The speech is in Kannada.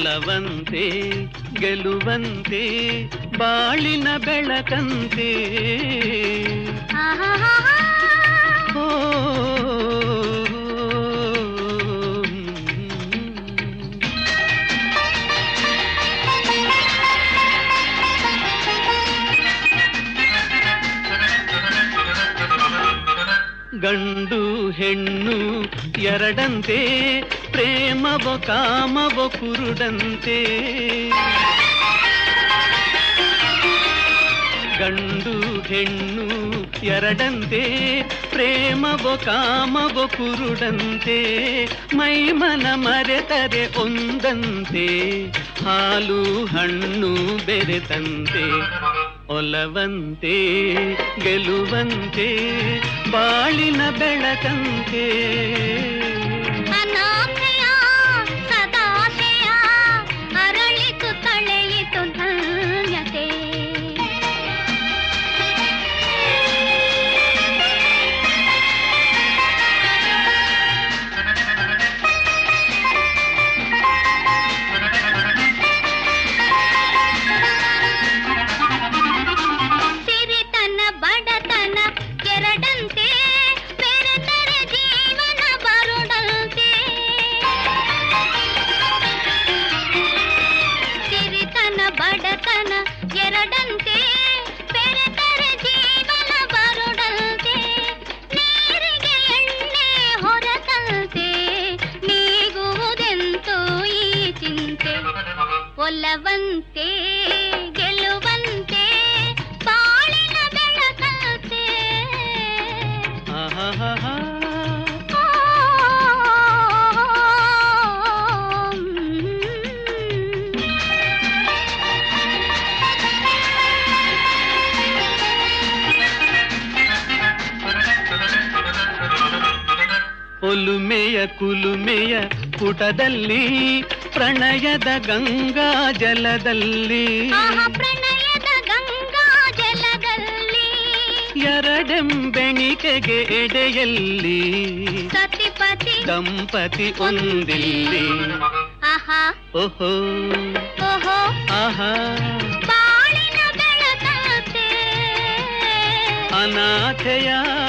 ಒಲವಂತೆ ಗೆಲುವಂತೆ ಬಾಳಿನ ಬೆಳಕಂತೆ ಆಹಾಹಾಹಾ. ಓ ಗಂಡು ಹೆಣ್ಣು ಎರಡಂತೆ ಪ್ರೇಮವೋ ಕಾಮವೋ ಕುರುಡಂತೆ ಗಂಡು ಹೆಣ್ಣು ಎರಡಂತೆ ಪ್ರೇಮವೋ ಕಾಮವೋ ಕುರುಡಂತೆ ಮೈಮನ ಮರೆತರೆ ಒಂದಂತೆ ಹಾಲು ಹಣ್ಣು ಬೆರೆತಂತೆ ಒಲವಂತೆ ಗೆಲುವಂತೆ ಬಾಳಿನ ಬೆಳಕಂತೆ ಅನಾಥೆಯ ಸದಾಶಯ ಅರಳಿತು ತಳೆಯಿತು ಧನ್ಯತೆ ಸಿರಿತನ ಬಡತನ ಎರಡಂತೆ ಬೆರೆತರೆ ಜೀವನ ಬರುಡಂತೆ ಸಿರಿತನ ಬಡತನ ಎರಡಂತೆ ಬೆರೆತರೆ ಜೀವನ ಬರುಡಂತೆ ನೀರಿಗೆ ಎಣ್ಣೆ ಹೊರತಂತೆ ನೀಗುವುದೆಂತೋ ಈ ಚಿಂತೆ ಒಲವಂತೆ ಗೆಲುವಂತೆ ಬಾಳಿನ ಬೆಳಕಂತೆ ಆಹಾಹಾಹಾ. ಒಲುಮೆಯ ಕುಲುಮೆಯ ಪುಟದಲ್ಲಿ ಪ್ರಣಯದ ಗಂಗಾ ಜಲದಲ್ಲಿ ಆಹಾ ಪ್ರಣಯದ ಗಂಗಾ ಜಲದಲ್ಲಿ ಎರಡೆಂಬೆಣಿಕೆಗೆ ಎಡೆಯಲ್ಲಿ ಸತಿಪತಿ ದಂಪತಿ ಒಂದಿಲ್ಲಿ ಆಹಾ ಓಹೋ ಓಹೋ ಆಹಾ ಬಾಳಿನ ಬೆಳಕಂತೆ ಅನಾಥೆಯ